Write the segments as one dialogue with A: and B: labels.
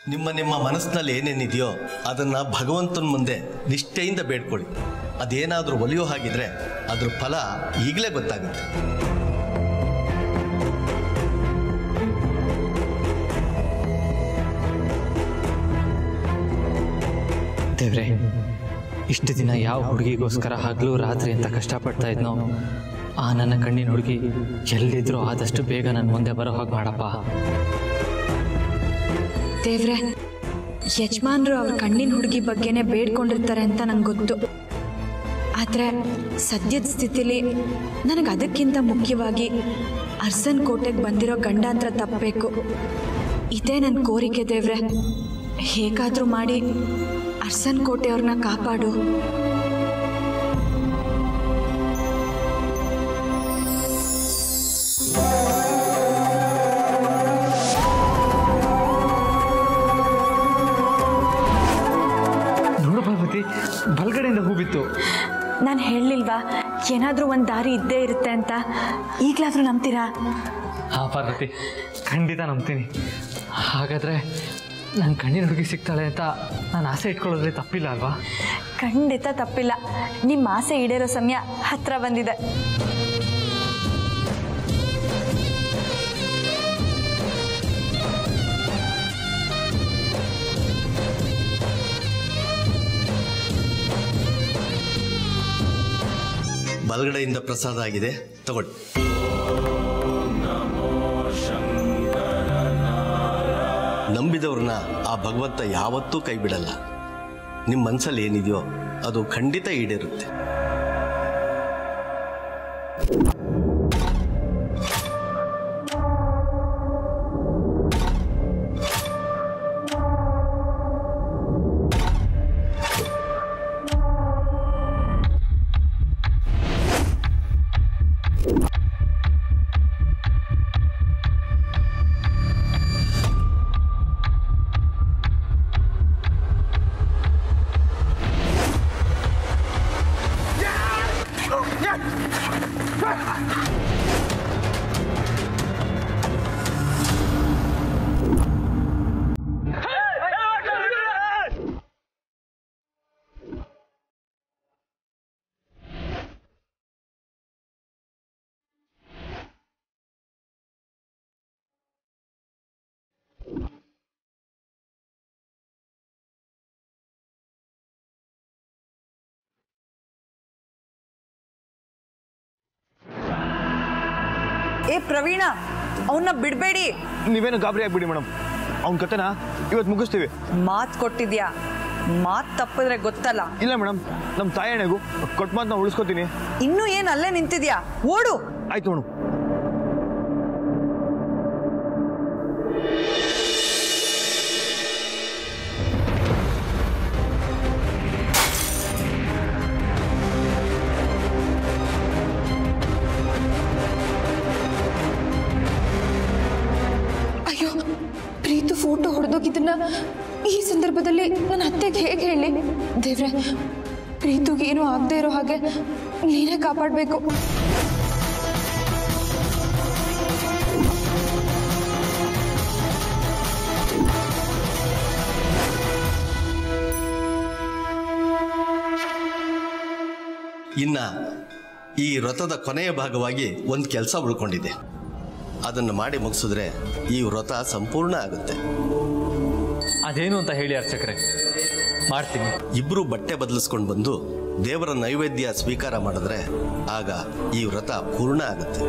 A: ನಿಮ್ಮ ನಿಮ್ಮ ಮನಸ್ಸಿನಲ್ಲಿ ಏನೇನಿದೆಯೋ ಅದನ್ನ ಭಗವಂತನ ಮುಂದೆ ನಿಷ್ಠೆಯಿಂದ ಬೇಡ್ಕೊಳ್ಳಿ ಅದೇನಾದರೂ ಒಲಿಯೋ ಹಾಗಿದ್ರೆ ಅದ್ರ ಫಲ ಈಗಲೇ ಗೊತ್ತಾಗುತ್ತೆ
B: ದೇವ್ರೆ ಇಷ್ಟು ದಿನ ಯಾವ ಹುಡುಗಿಗೋಸ್ಕರ ಹಗಲು ರಾತ್ರಿ ಅಂತ ಕಷ್ಟಪಡ್ತಾ ಇದ್ನೋ ಆ ನನ್ನ ಕಣ್ಣಿನ ಹುಡುಗಿ ಎಲ್ಲಿದ್ರೂ ಆದಷ್ಟು ಬೇಗ ನನ್ನ ಮುಂದೆ ಬರೋ ಹಾಗೆ ಮಾಡಪ್ಪ
C: ದೇವ್ರೆ ಯಜಮಾನ್ರು ಅವ್ರ ಕಣ್ಣಿನ ಹುಡುಗಿ ಬಗ್ಗೆನೇ ಬೇಡ್ಕೊಂಡಿರ್ತಾರೆ ಅಂತ ನಂಗೆ ಗೊತ್ತು ಆದರೆ ಸದ್ಯದ ಸ್ಥಿತಿಲಿ ನನಗೆ ಅದಕ್ಕಿಂತ ಮುಖ್ಯವಾಗಿ ಅರ್ಸನ್ ಕೋಟೆಗೆ ಬಂದಿರೋ ಗಂಡಾಂತರ ತಪ್ಪಬೇಕು ಇದೇ ನನ್ನ ಕೋರಿಕೆ ದೇವ್ರೆ ಹೇಗಾದರೂ ಮಾಡಿ ಅರ್ಸನ್ ಕೋಟೆಯವ್ರನ್ನ ಕಾಪಾಡು
B: ನೋಡು ಪಾರ್ವತಿ ಬಲ್ಗಡೆಯಿಂದ ಹೂ ಬಿತ್ತು
C: ನಾನು ಹೇಳಲಿಲ್ವಾ ಏನಾದರೂ ಒಂದು ದಾರಿ ಇದ್ದೇ ಇರುತ್ತೆ ಅಂತ ಈಗಲಾದರೂ ನಂಬ್ತೀರಾ
B: ಹಾಂ ಪಾರ್ವತಿ ಖಂಡಿತ ನಂಬ್ತೀನಿ ಹಾಗಾದರೆ ನನ್ನ ಕಣ್ಣಿನ ಹುಡುಗಿ ಸಿಗ್ತಾಳೆ ಅಂತ ನಾನು ಆಸೆ ಇಟ್ಕೊಳ್ಳೋದ್ರಲ್ಲಿ ತಪ್ಪಿಲ್ಲ ಅಲ್ವಾ
C: ಖಂಡಿತ ತಪ್ಪಿಲ್ಲ ನಿಮ್ಮ ಆಸೆ ಈಡೇರೋ ಸಮಯ ಹತ್ರ ಬಂದಿದೆ
A: ಬಲಗಡೆಯಿಂದ ಪ್ರಸಾದ ಆಗಿದೆ ತಗೊಳ್ಳಿ ನಂಬಿದವ್ರನ್ನ ಆ ಭಗವಂತ ಯಾವತ್ತೂ ಕೈ ಬಿಡಲ್ಲ ನಿಮ್ಮ ಮನಸ್ಸಲ್ಲಿ ಏನಿದೆಯೋ ಅದು ಖಂಡಿತ ಈಡೇರುತ್ತೆ
D: ಏ ಪ್ರವೀಣ ಅವನ್ನ ಬಿಡಬೇಡಿ
E: ನೀವೇನು ಗಾಬರಿ ಆಗ್ಬಿಡಿ ಮೇಡಮ್ ಅವ್ನ ಕತೆನ ಇವತ್ತು ಮುಗಿಸ್ತೀವಿ
D: ಮಾತು ಕೊಟ್ಟಿದ್ಯಾ ಮಾತು ತಪ್ಪಿದ್ರೆ ಗೊತ್ತಲ್ಲ
E: ಇಲ್ಲ ಮೇಡಮ್ ನಮ್ಮ ತಾಯಣೆಗೂ ಕೊಟ್ಟು ಮಾತನ್ನ ಉಳಿಸ್ಕೊತೀನಿ
D: ಇನ್ನೂ ಏನು ಅಲ್ಲೇ ನಿಂತಿದ್ಯಾ ಓಡು
E: ಆಯ್ತು ಮೇಡಮ್
F: ಅಯ್ಯೋ ಪ್ರೀತು ಫೋಟೋ ಹೊಡೆದೋಗಿದ್ದನ್ನ ಈ ಸಂದರ್ಭದಲ್ಲಿ ನನ್ನ ಅತ್ತೆಗೆ ಹೇಗೆ ಹೇಳಿ ದೇವ್ರೆ ಪ್ರೀತುಗೆ ಏನೂ ಆಗದೆ ಇರೋ ಹಾಗೆ ನೀನೇ ಕಾಪಾಡಬೇಕು
A: ಇನ್ನ ಈ ವ್ರತದ ಕೊನೆಯ ಭಾಗವಾಗಿ ಒಂದು ಕೆಲಸ ಉಳ್ಕೊಂಡಿದೆ ಅದನ್ನು ಮಾಡಿ ಮುಗಿಸಿದ್ರೆ ಈ ವ್ರತ ಸಂಪೂರ್ಣ ಆಗುತ್ತೆ
B: ಅದೇನು ಅಂತ ಹೇಳಿ ಅರ್ಚಕ್ರೆ ಮಾಡ್ತೀನಿ
A: ಇಬ್ರು ಬಟ್ಟೆ ಬದಲಿಸ್ಕೊಂಡು ಬಂದು ದೇವರ ನೈವೇದ್ಯ ಸ್ವೀಕಾರ ಮಾಡಿದ್ರೆ ಆಗ ಈ ವ್ರತ ಪೂರ್ಣ ಆಗುತ್ತೆ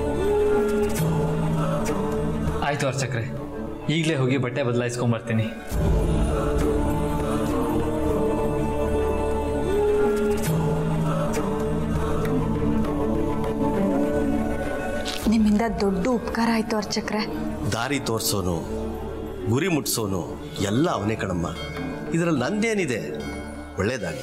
B: ಆಯ್ತು ಅರ್ಚಕ್ರೆ ಈಗಲೇ ಹೋಗಿ ಬಟ್ಟೆ ಬದಲಾಯಿಸ್ಕೊಂಬರ್ತೀನಿ
C: ನಿಮ್ಮಿಂದ ದೊಡ್ಡ ಉಪಕಾರ ಆಯಿತು ಅರ್ಚಕ್ರೆ
A: ದಾರಿ ತೋರ್ಸೋನು ಗುರಿ ಮುಟ್ಸೋನು ಎಲ್ಲ ಅವನೇ ಕಣಮ್ಮ ಇದರಲ್ಲಿ ನಂದೇನಿದೆ ಒಳ್ಳೇದಾಗಿ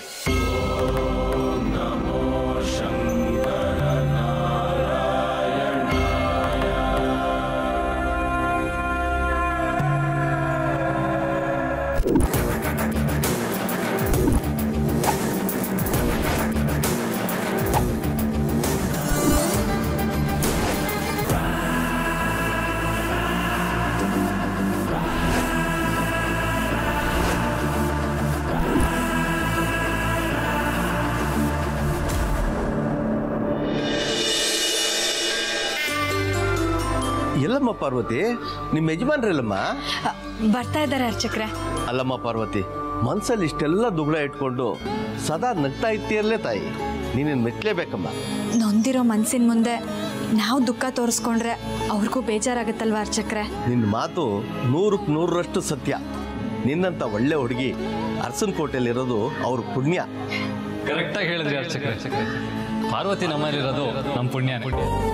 A: ಎಲ್ಲಮ್ಮ ಪಾರ್ವತಿ ನಿಮ್ಮ ಯಜಮಾನ್ರಲ್ಲಮ್ಮ
C: ಅ, ಬರ್ತಾ ಇದ್ದಾರೆ ಅರ್ಚಕ್ರೆ
A: ಅಲ್ಲಮ್ಮ ಪಾರ್ವತಿ ಮನ್ಸಲ್ಲಿ ಇಷ್ಟೆಲ್ಲ ದುಗುಡ ಇಟ್ಕೊಂಡು ಸದಾ ನಗ್ತಾ ಇರ್ತೀಯರ್ಲೇ ತಾಯಿ ನೀನೇನು ಮೆಚ್ಚಲೇಬೇಕಮ್ಮ
C: ನೊಂದಿರೋ ಮನ್ಸಿನ ಮುಂದೆ ನಾವು ದುಃಖ ತೋರಿಸ್ಕೊಂಡ್ರೆ ಅವ್ರಿಗೂ ಬೇಜಾರಾಗತ್ತಲ್ವಾ ಅರ್ಚಕ್ರೆ
A: ನಿನ್ನ ಮಾತು ನೂರಕ್ಕೆ ನೂರರಷ್ಟು ಸತ್ಯ ನಿನ್ನಂತ ಒಳ್ಳೆ ಹುಡುಗಿ ಅರಸನ್ ಕೋಟೆಯಲ್ಲಿರೋದು ಅವ್ರ ಪುಣ್ಯ
B: ಕರೆಕ್ಟಾಗಿ ಹೇಳಿದ್ರಿ ಅರ್ಚಕ್ರೆ ಪಾರ್ವತಿ ನಮ್ಮಲ್ಲಿರೋದು ನಮ್ಮ ಪುಣ್ಯನೇ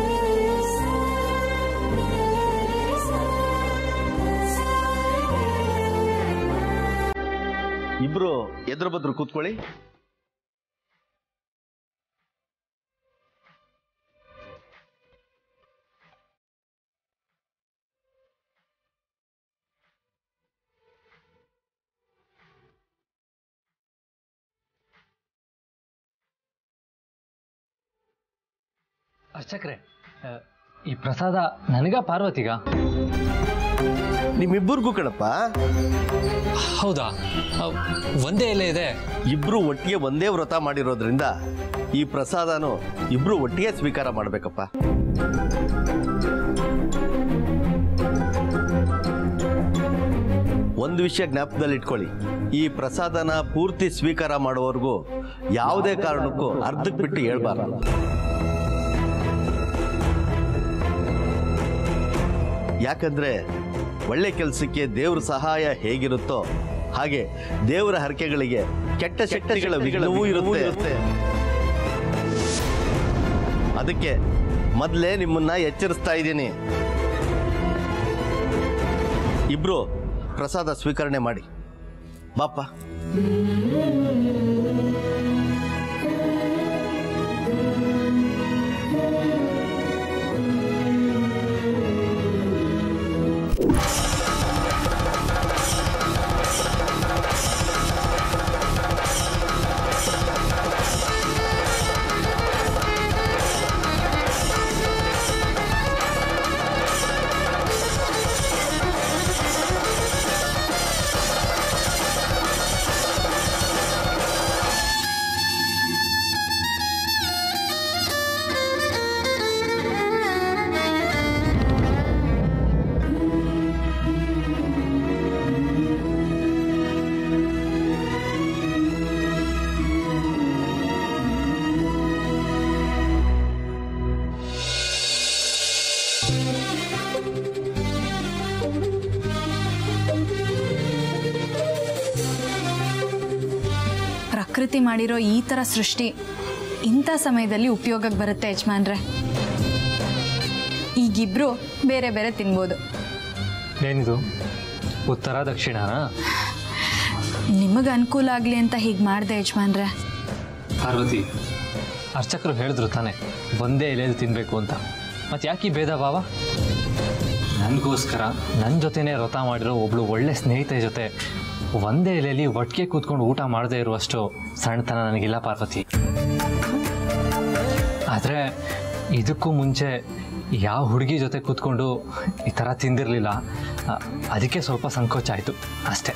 A: ಇಬ್ರು ಎದುರು ಬದ್ರು ಕೂತ್ಕೊಳ್ಳಿ
B: ಅರ್ಚಕ್ರೆ ಆ, ಈ ಪ್ರಸಾದ ನನಗ ಪಾರ್ವತಿಗ
A: ನಿಮ್ಮಿಬ್ಬರಿಗೂ ಕಣಪ್ಪ
B: ಹೌದಾ ಆ, ಒಂದೇ ಎಲೆ ಇದೆ
A: ಇಬ್ರು ಒಟ್ಟಿಗೆ ಒಂದೇ ವ್ರತ ಮಾಡಿರೋದ್ರಿಂದ ಈ ಪ್ರಸಾದನು ಇಬ್ರು ಒಟ್ಟಿಗೆ ಸ್ವೀಕಾರ ಮಾಡ್ಬೇಕಪ್ಪ ಒಂದು ವಿಷಯ ಜ್ಞಾಪಕದಲ್ಲಿ ಇಟ್ಕೊಳ್ಳಿ ಈ ಪ್ರಸಾದನ ಪೂರ್ತಿ ಸ್ವೀಕಾರ ಮಾಡುವವರೆಗೂ ಯಾವುದೇ ಕಾರಣಕ್ಕೂ ಅರ್ಧಕ್ಕೆ ಬಿಟ್ಟು ಹೇಳ್ಬಾರ್ದು ಯಾಕಂದ್ರೆ ಒಳ್ಳೆ ಕೆಲಸಕ್ಕೆ ದೇವ್ರ ಸಹಾಯ ಹೇಗಿರುತ್ತೋ ಹಾಗೆ ದೇವರ ಹರಕೆಗಳಿಗೆ ಕೆಟ್ಟ ಶಕ್ತಿಗಳ ವಿಘ್ನವೂ ಇರುತ್ತೆ ಅದಕ್ಕೆ ಮೊದಲೇ ನಿಮ್ಮನ್ನ ಎಚ್ಚರಿಸ್ತಾ ಇದ್ದೀನಿ ಇಬ್ರು ಪ್ರಸಾದ ಸ್ವೀಕರಣೆ ಮಾಡಿ ಬಾಪ
C: ಪ್ರಕೃತಿ ಮಾಡಿರೋ ಈ ಥರ ಸೃಷ್ಟಿ ಇಂಥ ಸಮಯದಲ್ಲಿ ಉಪಯೋಗಕ್ಕೆ ಬರುತ್ತೆ ಯಜಮಾನ್ರೆ ಈಗಿಬ್ರು ಬೇರೆ ಬೇರೆ ತಿನ್ಬೋದು
B: ಏನಿದು ಉತ್ತರ ದಕ್ಷಿಣ
C: ನಿಮಗೆ ಅನುಕೂಲ ಆಗಲಿ ಅಂತ ಹೀಗೆ ಮಾಡಿದೆ ಯಜಮಾನ್ರೆ
B: ಪಾರ್ವತಿ ಅರ್ಚಕರು ಹೇಳಿದ್ರು ತಾನೆ ಒಂದೇ ಎಲೆಯಲ್ಲಿ ತಿನ್ನಬೇಕು ಅಂತ ಮತ್ತೆ ಯಾಕೆ ಈ ಭೇದ ಭಾವ ನನಗೋಸ್ಕರ ನನ್ನ ಜೊತೆನೇ ವ್ರತ ಮಾಡಿರೋ ಒಬ್ಳು ಒಳ್ಳೆ ಸ್ನೇಹಿತೆ ಜೊತೆ ಒಂದೇ ಎಲೆಯಲ್ಲಿ ಒಟ್ಟಿಗೆ ಕೂತ್ಕೊಂಡು ಊಟ ಮಾಡದೇ ಇರುವಷ್ಟು ಸಣ್ಣತನ ನನಗಿಲ್ಲ ಪಾರ್ವತಿ ಆದರೆ ಇದಕ್ಕೂ ಮುಂಚೆ ಯಾವ ಹುಡುಗಿ ಜೊತೆ ಕೂತ್ಕೊಂಡು ಈ ಥರ ತಿಂದಿರಲಿಲ್ಲ ಅದಕ್ಕೆ ಸ್ವಲ್ಪ ಸಂಕೋಚ ಆಯಿತು ಅಷ್ಟೇ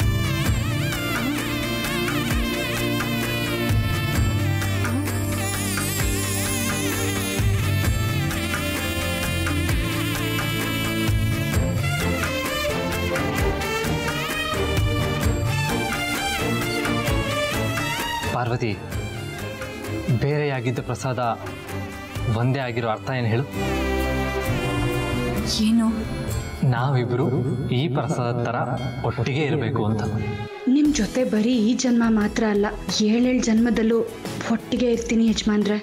B: ಪಾರ್ವತಿ ಬೇರೆಯಾಗಿದ್ದ ಪ್ರಸಾದ ಒಂದೇ ಆಗಿರೋ ಅರ್ಥ ಏನು ಹೇಳು
C: ಏನು
B: ನಾವಿಬ್ರು ಈ ಪ್ರಸಾದ ಥರ ಒಟ್ಟಿಗೆ ಇರಬೇಕು ಅಂತ
G: ನಿಮ್ ಜೊತೆ ಬರೀ ಈ ಜನ್ಮ ಮಾತ್ರ ಅಲ್ಲ ಏಳೇಳು ಜನ್ಮದಲ್ಲೂ ಒಟ್ಟಿಗೆ ಇರ್ತೀನಿ ಯಜಮಾನ್ರೆ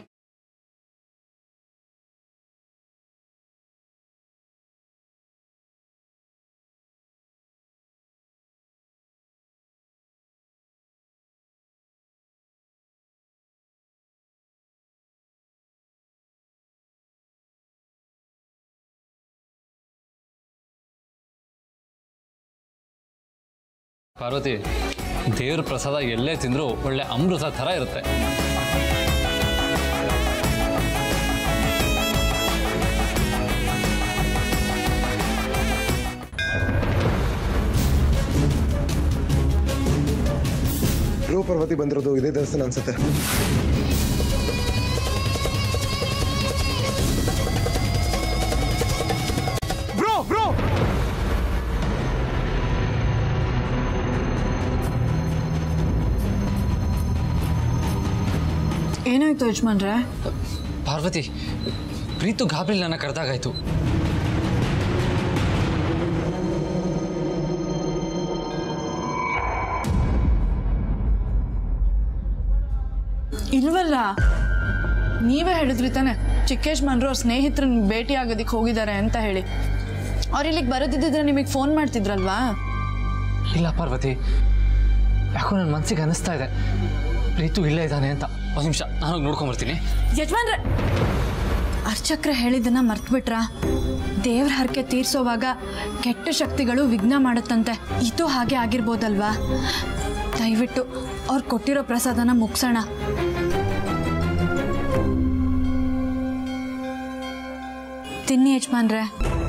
B: ಪಾರ್ವತಿ ದೇವ್ರ ಪ್ರಸಾದ ಎಲ್ಲೇ ತಿಂದರೂ ಒಳ್ಳೆ ಅಮೃತ ಥರ ಇರುತ್ತೆ
H: ಧ್ರುವ ಪರ್ವತಿ ಬಂದಿರೋದು ಇದೇ ದೇವಸ್ಥಾನ ಅನ್ಸುತ್ತೆ
E: ಬ್ರೋ
C: ಏನಾಯ್ತು ಯಜಮಾನ್ರೆ
B: ಪಾರ್ವತಿ ಪ್ರೀತು ಗಾಬರಿ ನನ್ನ ಕರೆದಾಗಾಯ್ತು
C: ಇಲ್ವಲ್ಲ ನೀವೇ ಹೇಳಿದ್ರಿ ತಾನೆ ಚಿಕ್ಕ ಯಜಮಾನ್ರು ಅವ್ರ ಸ್ನೇಹಿತರನ್ನ ಭೇಟಿ ಆಗೋದಕ್ಕೆ ಹೋಗಿದ್ದಾರೆ ಅಂತ ಹೇಳಿ ಅವ್ರು ಇಲ್ಲಿಗೆ ಬರೋದಿದ್ದಿದ್ರೆ ನಿಮಗೆ ಫೋನ್ ಮಾಡ್ತಿದ್ರಲ್ವಾ
B: ಇಲ್ಲ ಪಾರ್ವತಿ ಯಾಕೋ ನನ್ನ ಮನಸ್ಸಿಗೆ ಅನಿಸ್ತಾ ಇದೆ ಪ್ರೀತು ಇಲ್ಲೇ ಇದ್ದಾನೆ ಅಂತ ಒಂದು ನಿಮಿಷ ನಾನು ಹೋಗಿ ನೋಡ್ಕೊಂಬರ್ತೀನಿ
C: ಯಜಮಾನ್ರೆ ಅರ್ಚಕ್ರ ಹೇಳಿದ್ದನ್ನ ಮರ್ತ್ಬಿಟ್ರಾ ದೇವ್ರ ಹರಕೆ ತೀರ್ಸೋವಾಗ ಕೆಟ್ಟ ಶಕ್ತಿಗಳು ವಿಘ್ನ ಮಾಡುತ್ತಂತೆ ಇದು ಹಾಗೆ ಆಗಿರ್ಬೋದಲ್ವಾ ದಯವಿಟ್ಟು ಅವ್ರು ಕೊಟ್ಟಿರೋ ಪ್ರಸಾದನ ಮುಗ್ಸೋಣ ತಿನ್ನಿ ಯಜಮಾನ್ರೆ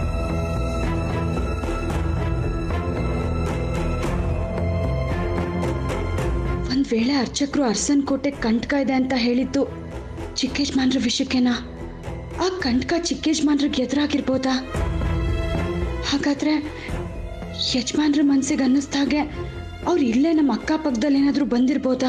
G: ಒಂದ್ ವೇಳೆ ಅರ್ಚಕರು ಅರ್ಸನ್ ಕೋಟೆ ಕಂಟಕ ಇದೆ ಅಂತ ಹೇಳಿದ್ದು ಚಿಕ್ಕೇಶ್ಮಾನ್ರ ವಿಷಯಕ್ಕೆನಾ ಆ ಕಂಟಕ ಚಿಕ್ಕೇಶ್ಮಾನ್ರಿಗೆ ಎದುರಾಗಿರ್ಬೋದಾ ಹಾಗಾದ್ರೆ ಯಜಮಾನ್ರ ಮನ್ಸಿಗೆ ಅನ್ನಿಸ್ದ ಹಾಗೆ ಅವ್ರು ಇಲ್ಲೇ ನಮ್ಮ ಅಕ್ಕಪಕ್ಕದಲ್ಲಿ ಏನಾದರೂ ಬಂದಿರ್ಬೋದಾ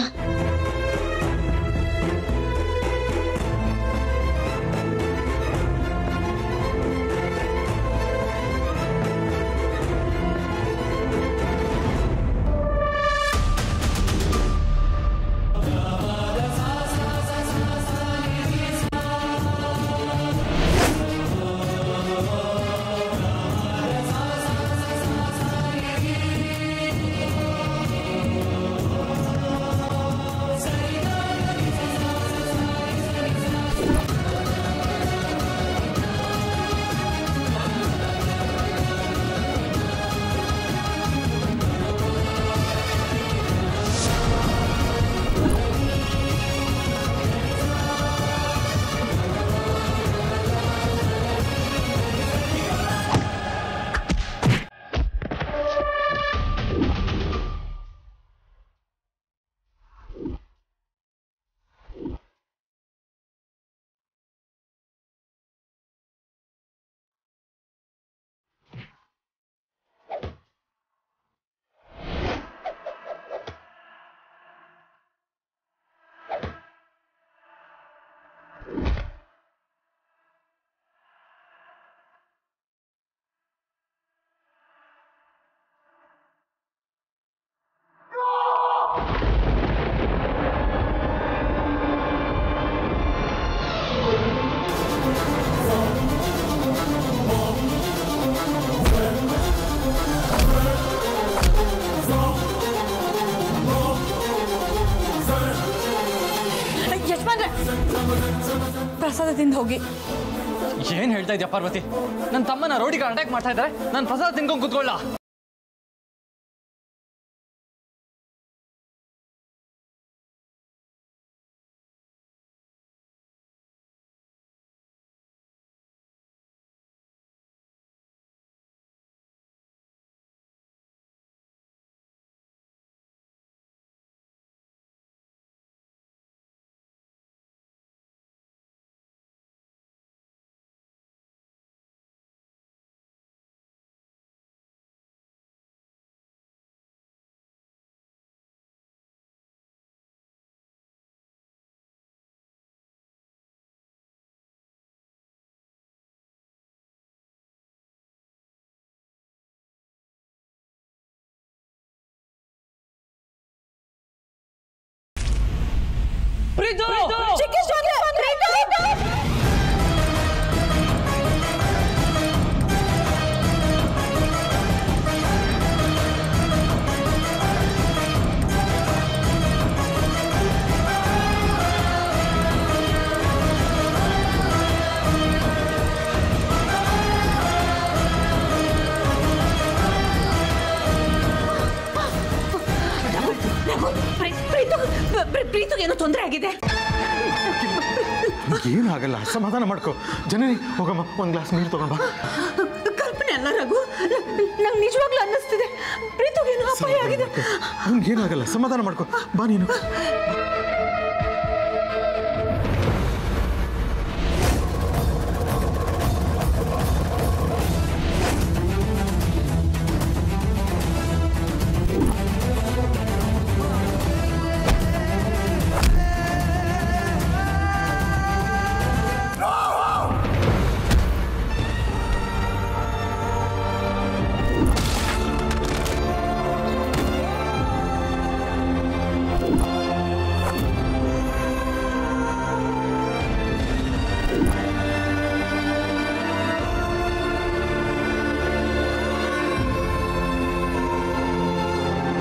C: ಯಜಮಾನ್ರೆ ಪ್ರಸಾದ ತಿಂದು ಹೋಗಿ
B: ಏನು ಹೇಳ್ತಾ ಇದೆಯಾ ಪಾರ್ವತಿ ನನ್ನ ತಮ್ಮನ ರೋಡಿಗೆ ಅಟ್ಯಾಕ್ ಮಾಡ್ತಾ ಇದ್ದಾರೆ ನಾನು ಪ್ರಸಾದ ತಿನ್ಕೊಂಡು ಕೂತ್ಕೊಳ್ಳ
D: ಪ್ರೀತುಗೇನೋ ತೊಂದರೆ ಆಗಿದೆ
E: ಏನಾಗಲ್ಲ ಸಮಾಧಾನ ಮಾಡ್ಕೊ ಜನನಿ ಹೋಗಮ್ಮ ಒಂದು ಗ್ಲಾಸ್ ನೀರು ತಗೊಂಡ್ ಬಾ
D: ಕಲ್ಪನೆ ಅಲ್ಲ ರಘು ನಂಗೆ ನಿಜವಾಗ್ಲೂ ಅನ್ನಿಸ್ತಿದೆ ಪ್ರೀತುಗೇನೋ ಅಪಾಯ ಆಗಿದೆ
E: ಅವ್ನಿಗೆ ಏನಾಗಲ್ಲ ಸಮಾಧಾನ ಮಾಡ್ಕೊ ಬಾ ನೀನು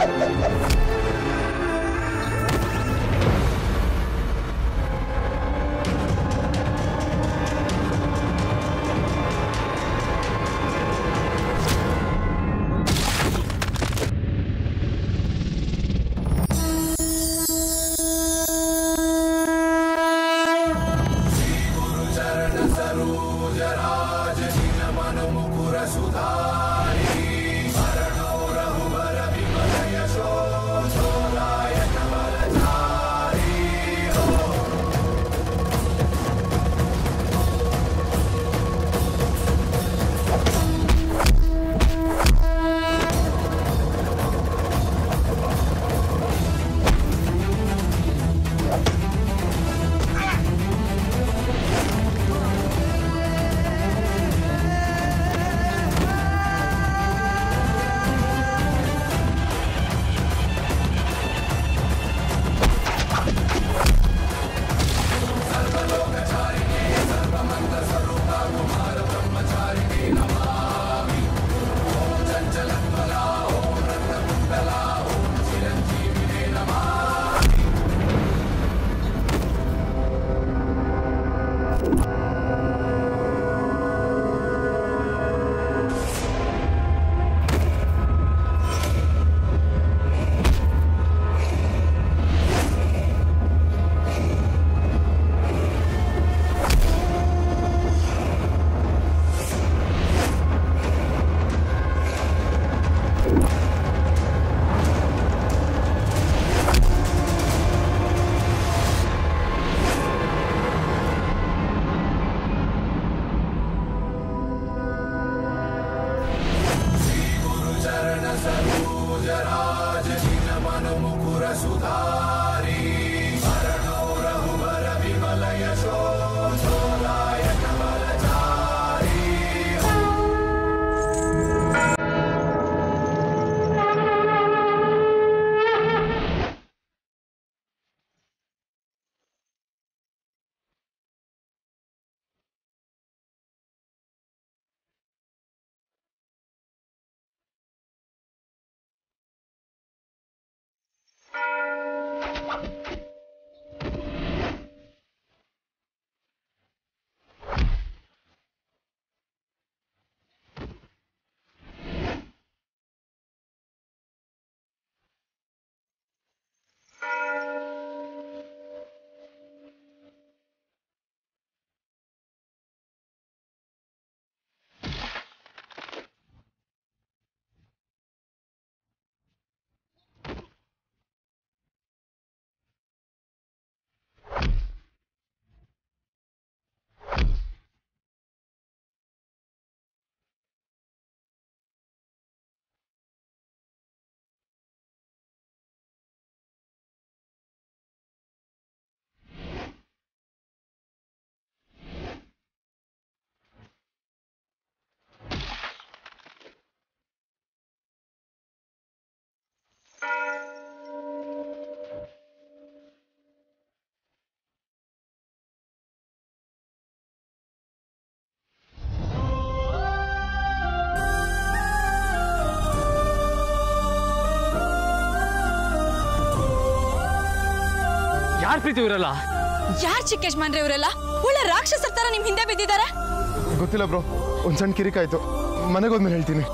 B: ಯಾರು ಪ್ರೀತಿ ಇರಲ್ಲ
I: ಯಾರ್ ಚಿಕ್ಕ ಯಜಮಾನ್ರೆ ಇವರೆಲ್ಲ ಒಳ್ಳೆ ರಾಕ್ಷಸರ ತರ ನಿಮ್ ಹಿಂದೆ ಬಿದ್ದಿದ್ದಾರೆ
H: ಗೊತ್ತಿಲ್ಲ ಬ್ರೋ ಒಂದು ಸಣ್ಣ ಕಿರಿಕಾಯ್ತು ಮನೆಗೆ ಹೋದ್ಮೇಲೆ ಹೇಳ್ತೀನಿ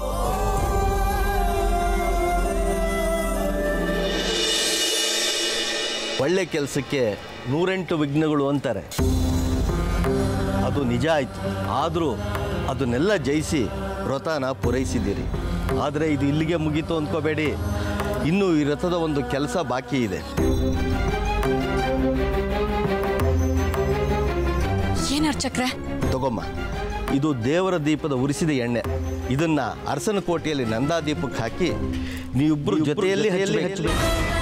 A: ಒಳ್ಳೆ ಕೆಲಸಕ್ಕೆ ನೂರೆಂಟು ವಿಘ್ನಗಳು ಅಂತಾರೆ ಅದು ನಿಜ ಆಯ್ತು ಆದರೂ ಅದನ್ನೆಲ್ಲ ಜಯಿಸಿ ವ್ರತನ ಪೂರೈಸಿದ್ದೀರಿ ಆದರೆ ಇದು ಇಲ್ಲಿಗೆ ಮುಗೀತು ಅಂದ್ಕೋಬೇಡಿ ಇನ್ನೂ ಈ ರಥದ ಒಂದು ಕೆಲಸ ಬಾಕಿ ಇದೆ
I: ಏನಾರ್ ಚಕ್ರ
A: ತಗೊಮ್ಮ ಇದು ದೇವರ ದೀಪದ ಉರಿಸಿದ ಎಣ್ಣೆ ಇದನ್ನ ಅರಸನ ಕೋಟೆಯಲ್ಲಿ ನಂದಾ ದೀಪಕ್ಕೆ ಹಾಕಿ ನೀವಿಬ್ಬರು ಜೊತೆಯಲ್ಲಿ ಹಚ್ಚಬೇಕು